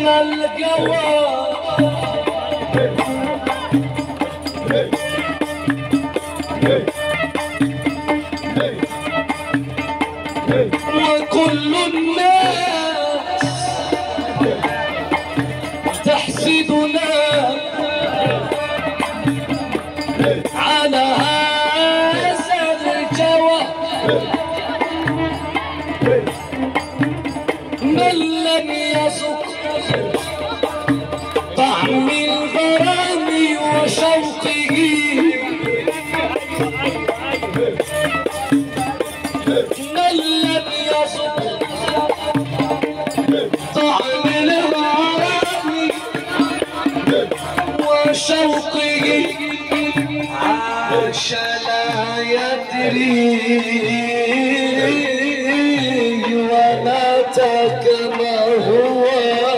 من القوى وكل الناس تحسدنا على هذا الجوى من لم يذق طعم الغرام وشوقه من لم يذق طعم الغرام وشوقه عاش لا يدري ومات كما هو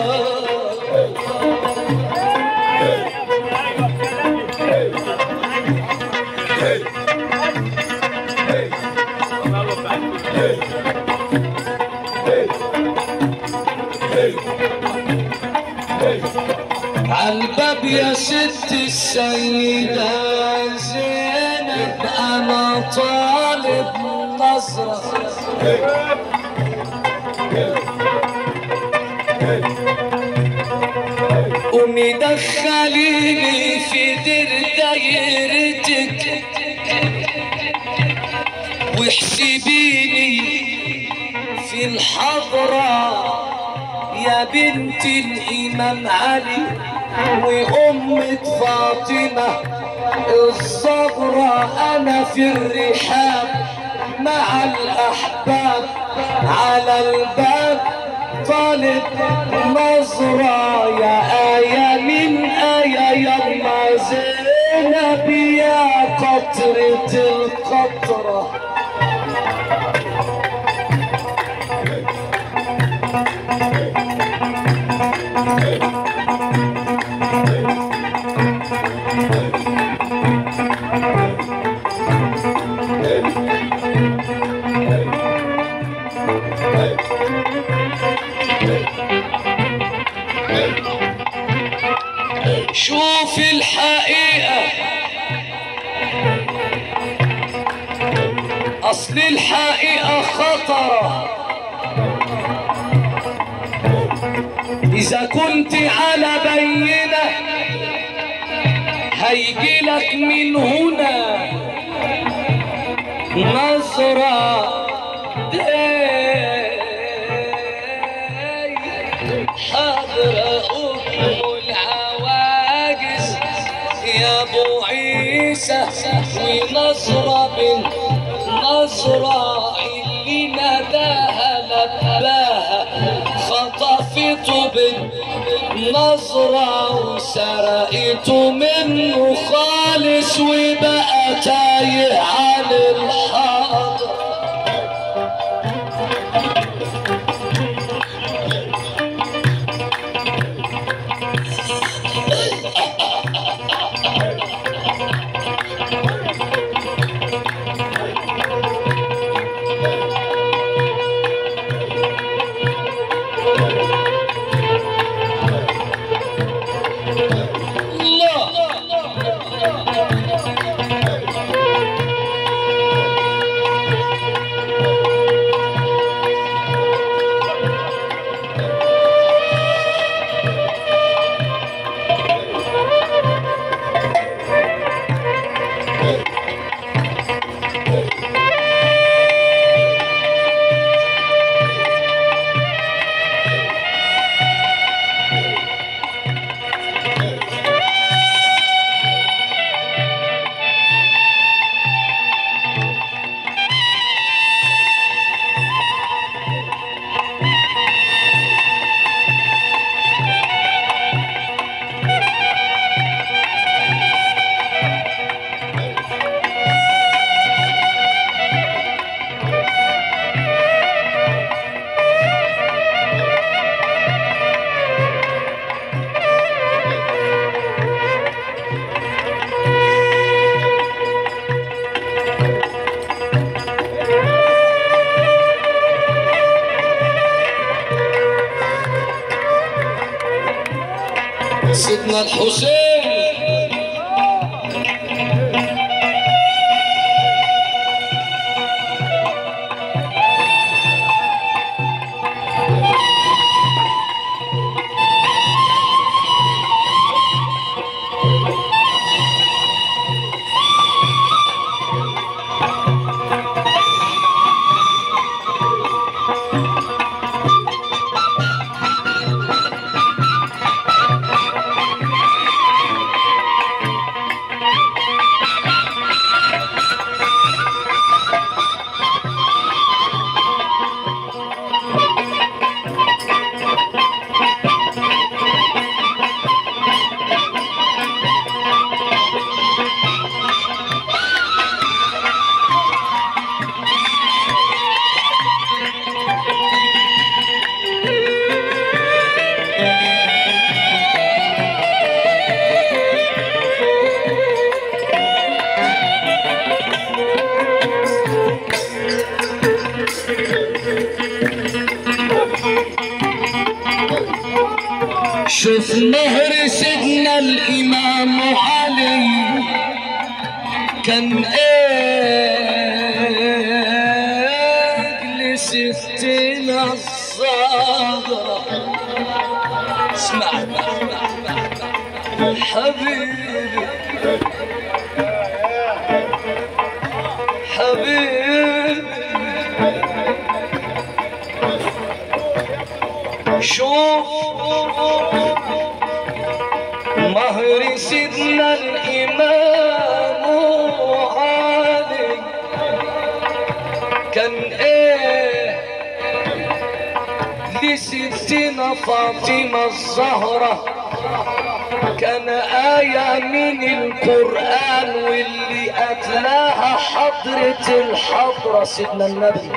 عالباب يا ست السيدة زينب أنا طالب نظرة قومي دخليني في دير دايرتك واحسبيني في الحضرة يا بنت الإمام علي وأمة فاطمة الصغرى أنا في الرحاب مع الأحباب على الباب طالب نظرة يا آية من آية يما زينب يا قطرة القطرة شوف الحقيقة أصل الحقيقة خطرة إذا كنت على بينة هيجي لك من هنا نظرة حضرة أم العواجز يا أبو عيسى ونظرة بنت نظرة اللي نداها لباها خطفته بالنظرة وسرقته منه خالص وبقى تايه عن الحاضر الله سيدنا الحسين شوف مهر سيدنا الإمام علي كان أجل ستنا الصغرى اسمع حبيبي حبيبي شوف مهر سيدنا الإمام علي كان إيه لستنا فاطمة الزهرة كان آية من القرآن واللي أتلاها حضرة الحضرة سيدنا النبي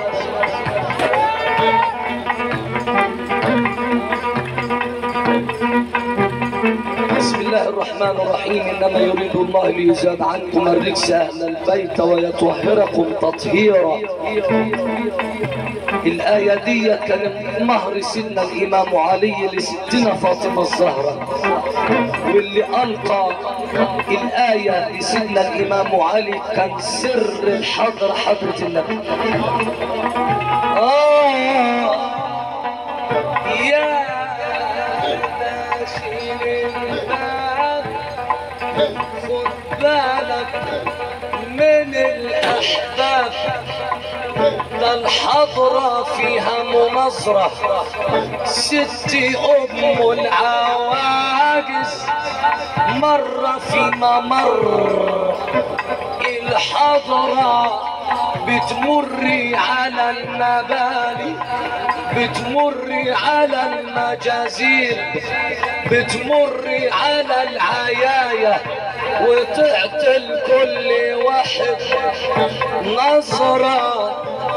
بسم الله الرحمن الرحيم انما يريد الله ليزاد عنكم الرجس اهل البيت ويطهركم تطهيرا الآية دي كانت مهر سيدنا الإمام علي لستنا فاطمة الزهرة واللي ألقى الآية لسيدنا الإمام علي كان سر الحضر حضرة النبي آه يا داخل الباب خد بالك من الأحباب ده الحضرة فيها مناظرة ستي أم العواجز مرة في ممر الحضرة بتمري على المباني بتمري على المجازير بتمري على العياية وتعطي لكل واحد نظرة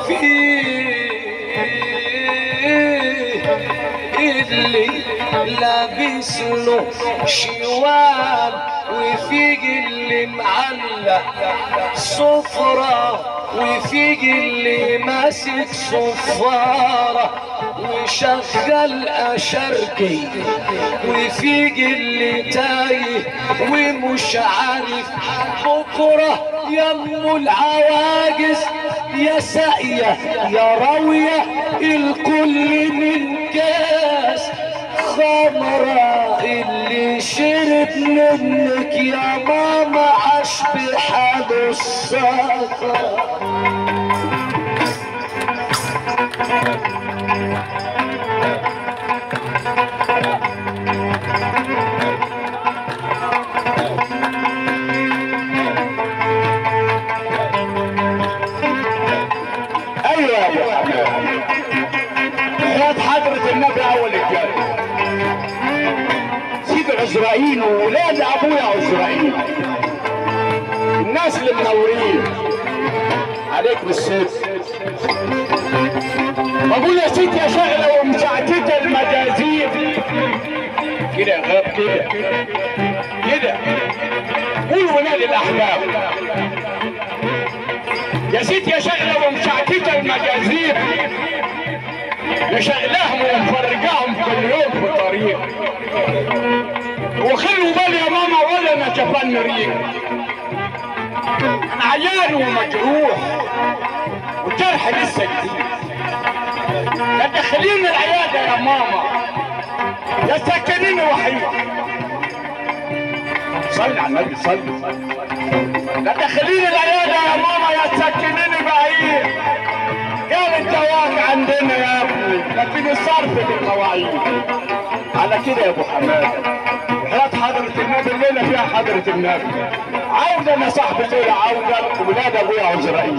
فيه اللي لابس له شوال وفيق اللي معلق صفرة وفيق اللي ماسك صفارة وشغل أشرقي وفيق اللي تايه ومش عارف بكرة يم العواجز يا ساقية يا راوية الكل من كاس خمرة اللي شرب منك يا ماما عاش بحاله السكر ايوه يا ابو حماد خد حضرة النبي اول الجنة سيد عزرائيل وولاد ابويا عزرائيل الناس اللي منورين عليك بالست بقول يا ست يا شغلة ومساعدتها المجازير كده غاب كده كده قول ولاد الاحباب يا ست يا شغلة ومساعدتها المجازير يا شغلهم ومفرقاهم كل يوم في طريق وخلوا بالي يا ماما ولا انا جفن ريق انا عيان ومجروح والجرح لسه جديد لا تدخليني العياده يا ماما يا سكنيني وحيد صلي على النبي صلي لا تدخليني العياده يا ماما يا تسكنيني بعيد قال الدواء عندنا يا ابني لكن الصرف بالمواعيد على كده يا ابو حماده حياة حضرة النبي الليلة فيها حضرة النبي عودة يا صاحبي طول عودة ولاد ابويا عزرائيل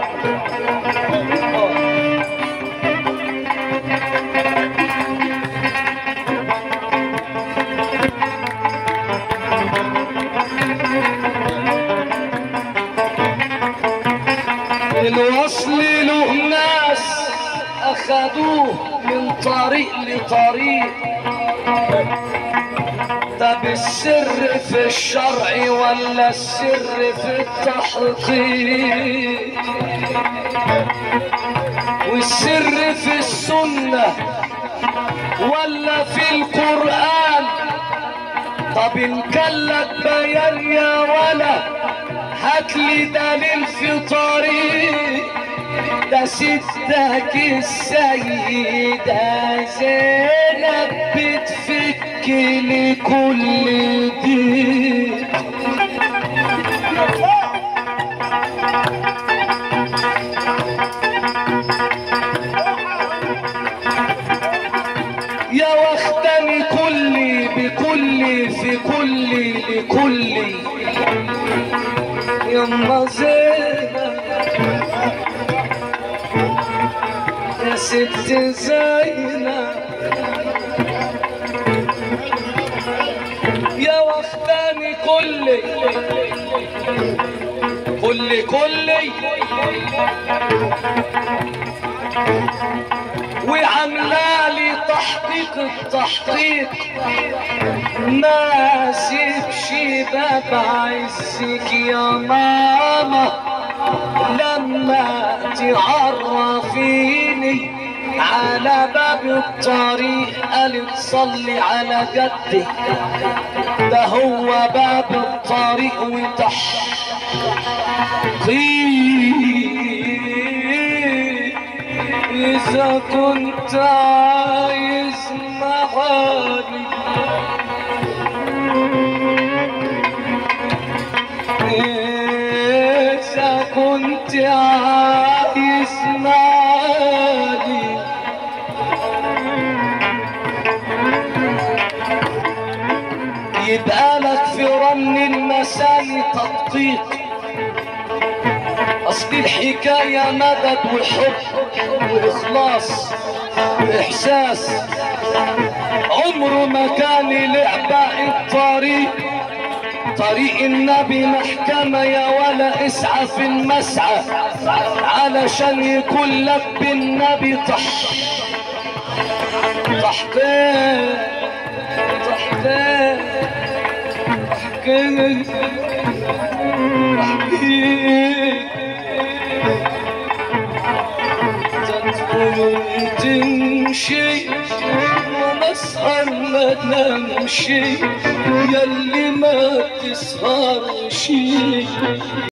الوصل له ناس اخدوه من طريق لطريق طب السر في الشرع ولا السر في التحقيق والسر في السنة ولا في القرآن طب ان كان لك بيان يا ولا هات لي دليل في طريق ده ستك السيدة زينب بتفك لكل دين يا واخدني كلي بكلي في كلي لكلي يما زينب يا ست زينب يا واخداني كلي كلي كلي وعملالي تحقيق التحقيق ما سيبش باب عزك يا ماما لما تعرفيني على باب الطريق قالت صلي على جدي ده هو باب الطريق وتحقيق إذا كنت عايز معاني إذا كنت عايز معاني يبقى لك في رن المساني تدقيق اصل الحكاية مدد وحب واخلاص واحساس عمره ما كان لعبة الطريق طريق النبي محكمة يا ولا اسعى في المسعى علشان يكون لك بالنبي تح تحقيق تحقيق تحقيق تدخل تمشي ونسهر ما نمشي يلي ما تسهرش